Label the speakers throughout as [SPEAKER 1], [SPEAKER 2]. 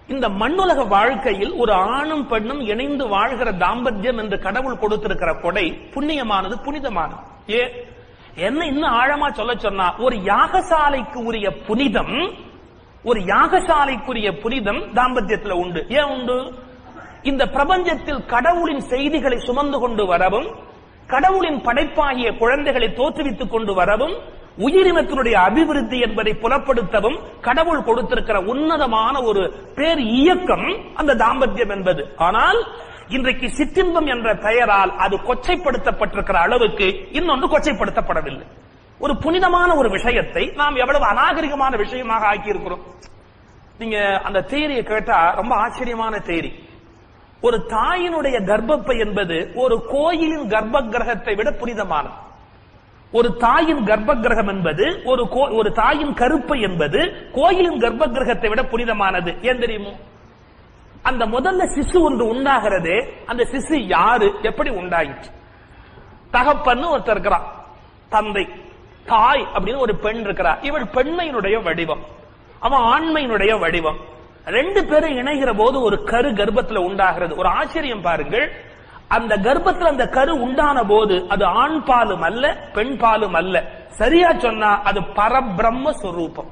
[SPEAKER 1] இந்த மண்ணுலக வாழ்க்கையில் ஒரு ஆணும் பெண்ணும் இணைந்து வாழ்கிற தாம்பத்தியம் என்று கடவுள் கொடுத்திருக்கிற கொடை புண்ணியமானது புனிதமானது ஏ என்ன இன்னும் ஆழமா சொல்ல சொன்னா ஒரு யாகசாலைக்கு உரிய புனிதம் ஒரு யாகசாலைக்குரிய புனிதம் தாம்பத்தியத்துல உண்டு ஏன் உண்டு இந்த பிரபஞ்சத்தில் கடவுளின் செய்திகளை சுமந்து கொண்டு வரவும் கடவுளின் படைப்பாகிய குழந்தைகளை தோற்றுவித்துக் கொண்டு வரவும் உயிரினத்தினுடைய அபிவிருத்தி என்பதை புலப்படுத்தவும் கடவுள் கொடுத்திருக்கிற உன்னதமான ஒரு பேர் இயக்கம் அந்த தாம்பத்தியம் என்பது ஆனால் இன்றைக்கு சிற்றின்பம் என்ற பெயரால் அது கொச்சைப்படுத்தப்பட்டிருக்கிற அளவுக்கு இன்னொன்று கொச்சைப்படுத்தப்படவில்லை ஒரு புனிதமான ஒரு விஷயத்தை நாம் எவ்வளவு அநாகரிகமான விஷயமாக ஆக்கி இருக்கிறோம் நீங்க அந்த தேரியை கேட்டா ரொம்ப ஆச்சரியமான தேரி ஒரு தாயினுடைய கர்ப்பப்பை என்பது ஒரு கோயிலின் கர்ப்ப கிரகத்தை விட புனிதமானது ஒரு தாயின் கர்ப்ப கிரகம் என்பது ஒரு கோ- ஒரு தாயின் கருப்பை என்பது கோயிலின் கர்ப்ப கிரகத்தை விட புனிதமானது ஏன் தெரியுமோ அந்த முதல்ல சிசு ஒன்று உண்டாகிறதே அந்த சிசு யாரு எப்படி உண்டாயிற்று தகப்பன்னு ஒருத்தர் இருக்கிறான் தந்தை தாய் அப்படின்னு ஒரு பெண் இருக்கிறா இவள் பெண்மையினுடைய வடிவம் அவன் ஆண்மையினுடைய வடிவம் ரெண்டு பேரும் இணைகிற போது ஒரு கரு கர்ப்பத்துல உண்டாகிறது ஒரு ஆச்சரியம் பாருங்கள் அந்த கர்ப்பத்துல அந்த கரு உண்டான போது அது ஆண் பாலும் அல்ல பெண் பாலும் அல்ல சரியா சொன்னா அது பரபிரம்ம சொரூபம்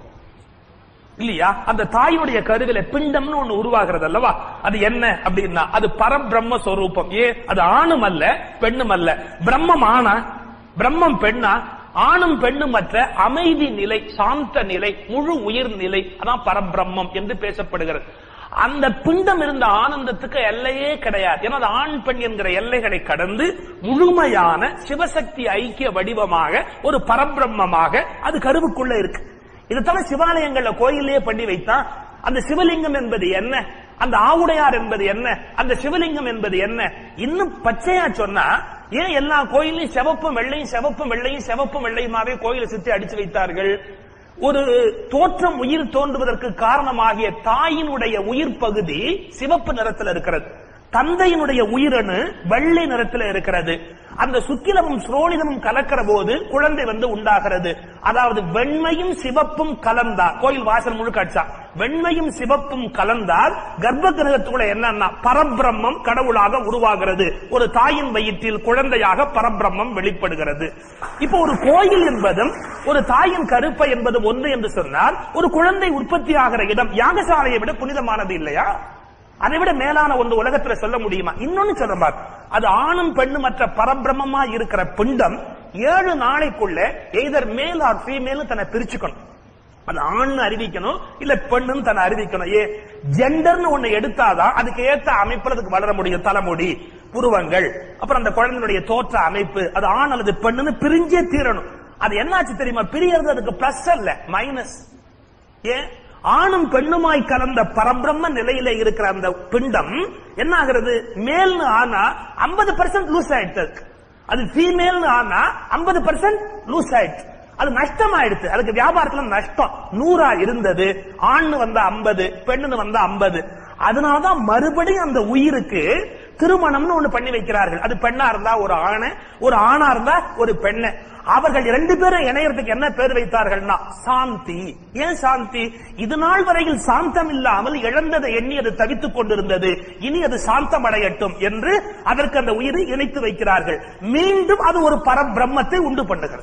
[SPEAKER 1] இல்லையா அந்த தாயினுடைய கருவில பிண்டம்னு ஒண்ணு உருவாகிறது அல்லவா அது என்ன அப்படின்னா அது பரபிரம்ம சொரூபம் ஏ அது ஆணும் அல்ல பெண்ணும் அல்ல பிரம்மம் ஆனா பிரம்மம் பெண்ணா ஆணும் பெண்ணும் மற்ற அமைதி நிலை சாந்த நிலை முழு உயிர் நிலை அதான் பரபிரம்மம் என்று பேசப்படுகிறது அந்த பிண்டம் இருந்த ஆனந்தத்துக்கு எல்லையே கிடையாது ஏன்னா அது ஆண் பெண் என்கிற எல்லைகளை கடந்து முழுமையான சிவசக்தி ஐக்கிய வடிவமாக ஒரு பரபிரம்மமாக அது கருவுக்குள்ள இருக்கு இதுதானே சிவாலயங்கள்ல கோயிலே பண்ணி வைத்தான் அந்த சிவலிங்கம் என்பது என்ன அந்த ஆவுடையார் என்பது என்ன அந்த சிவலிங்கம் என்பது என்ன இன்னும் பச்சையா சொன்னா ஏன் எல்லா கோயிலையும் சிவப்பும் வெள்ளையும் சிவப்பும் வெள்ளையும் சிவப்பும் வெள்ளையுமாவே கோயிலை சுத்தி அடிச்சு வைத்தார்கள் ஒரு தோற்றம் உயிர் தோன்றுவதற்கு காரணமாகிய தாயினுடைய உயிர் பகுதி சிவப்பு நிறத்தில் இருக்கிறது தந்தையினுடைய உயிரணு வெள்ளை நிறத்தில் இருக்கிறது அந்த சுக்கிலமும் சுரோனிதமும் கலக்கிற போது குழந்தை வந்து உண்டாகிறது அதாவது வெண்மையும் சிவப்பும் கலந்தால் கோயில் வாசல் முழுக்க அடிச்சா வெண்மையும் சிவப்பும் கலந்தால் கர்ப்ப கிரகத்துக்குள்ள என்னன்னா பரபிரம்மம் கடவுளாக உருவாகிறது ஒரு தாயின் வயிற்றில் குழந்தையாக பரபிரம்மம் வெளிப்படுகிறது இப்போ ஒரு கோயில் என்பதும் ஒரு தாயின் கருப்பை என்பதும் ஒன்று என்று சொன்னால் ஒரு குழந்தை உற்பத்தி ஆகிற இடம் யாகசாலையை விட புனிதமானது இல்லையா அதை விட மேலான ஒன்று உலகத்துல சொல்ல முடியுமா இன்னொன்னு சொல்ல பார் அது ஆணும் பெண்ணும் மற்ற பரபிரமமா இருக்கிற பிண்டம் ஏழு நாளைக்குள்ள எய்தர் மேல் ஆர் ஃபீமேல் தன்னை பிரிச்சுக்கணும் அது ஆண் அறிவிக்கணும் இல்ல பெண்ணுன்னு தன்னை அறிவிக்கணும் ஏ ஜெண்டர்னு ஒண்ணு எடுத்தாதான் அதுக்கு ஏத்த அமைப்புல அதுக்கு வளர முடியும் தலைமுடி புருவங்கள் அப்புறம் அந்த குழந்தையுடைய தோற்ற அமைப்பு அது ஆண் அல்லது பெண்ணுன்னு பிரிஞ்சே தீரணும் அது என்னாச்சு தெரியுமா பிரியறது அதுக்கு பிளஸ் அல்ல மைனஸ் ஏன் ஆணும் பெண்ணுமாய் கலந்த பரபிரம்ம நிலையில இருக்கிற அந்த பிண்டம் என்ன ஆகிறது மேல்னு ஆனா 50% பர்சன்ட் லூஸ் ஆயிடுச்சு அதுக்கு. அது ஃபீமேல்னு ஆனா 50% பர்சன்ட் லூஸ் ஆயிடுச்சு அது நஷ்டம் ஆயிடுச்சு அதுக்கு வியாபாரத்துல நஷ்டம் நூறா இருந்தது ஆண்னு வந்தா 50 பெண்ணுன்னு வந்தா 50 அதனாலதான் மறுபடியும் அந்த உயிருக்கு திருமணம்னு ஒண்ணு பண்ணி வைக்கிறார்கள் அது பெண்ணா இருந்தா ஒரு ஆணை ஒரு ஆணா இருந்தா ஒரு பெண்ணை அவர்கள் இரண்டு பேரும் இணையறதுக்கு என்ன பேர் வைத்தார்கள்னா சாந்தி ஏன் சாந்தி இது நாள் வரையில் சாந்தம் இல்லாமல் இழந்ததை எண்ணி அது தவித்துக் கொண்டிருந்தது இனி அது சாந்தம் அடையட்டும் என்று அதற்கு அந்த உயிரை இணைத்து வைக்கிறார்கள் மீண்டும் அது ஒரு பரபிரம்மத்தை உண்டு பண்ணுகிறது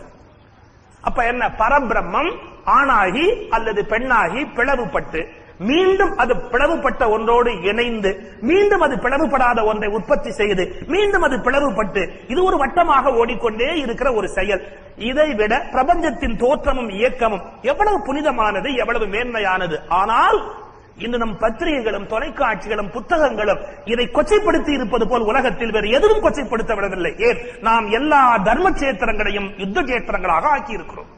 [SPEAKER 1] அப்ப என்ன பரபிரம்மம் ஆணாகி அல்லது பெண்ணாகி பிளவுபட்டு மீண்டும் அது பிளவுபட்ட ஒன்றோடு இணைந்து மீண்டும் அது பிளவுபடாத ஒன்றை உற்பத்தி செய்து மீண்டும் அது பிளவுபட்டு இது ஒரு வட்டமாக ஓடிக்கொண்டே இருக்கிற ஒரு செயல் இதை விட பிரபஞ்சத்தின் தோற்றமும் இயக்கமும் எவ்வளவு புனிதமானது எவ்வளவு மேன்மையானது ஆனால் இன்று நம் பத்திரிகைகளும் தொலைக்காட்சிகளும் புத்தகங்களும் இதை கொச்சைப்படுத்தி இருப்பது போல் உலகத்தில் வேறு எதுவும் கொச்சைப்படுத்த விடவில்லை ஏன் நாம் எல்லா தர்ம சேத்திரங்களையும் யுத்த சேத்திரங்களாக ஆக்கி இருக்கிறோம்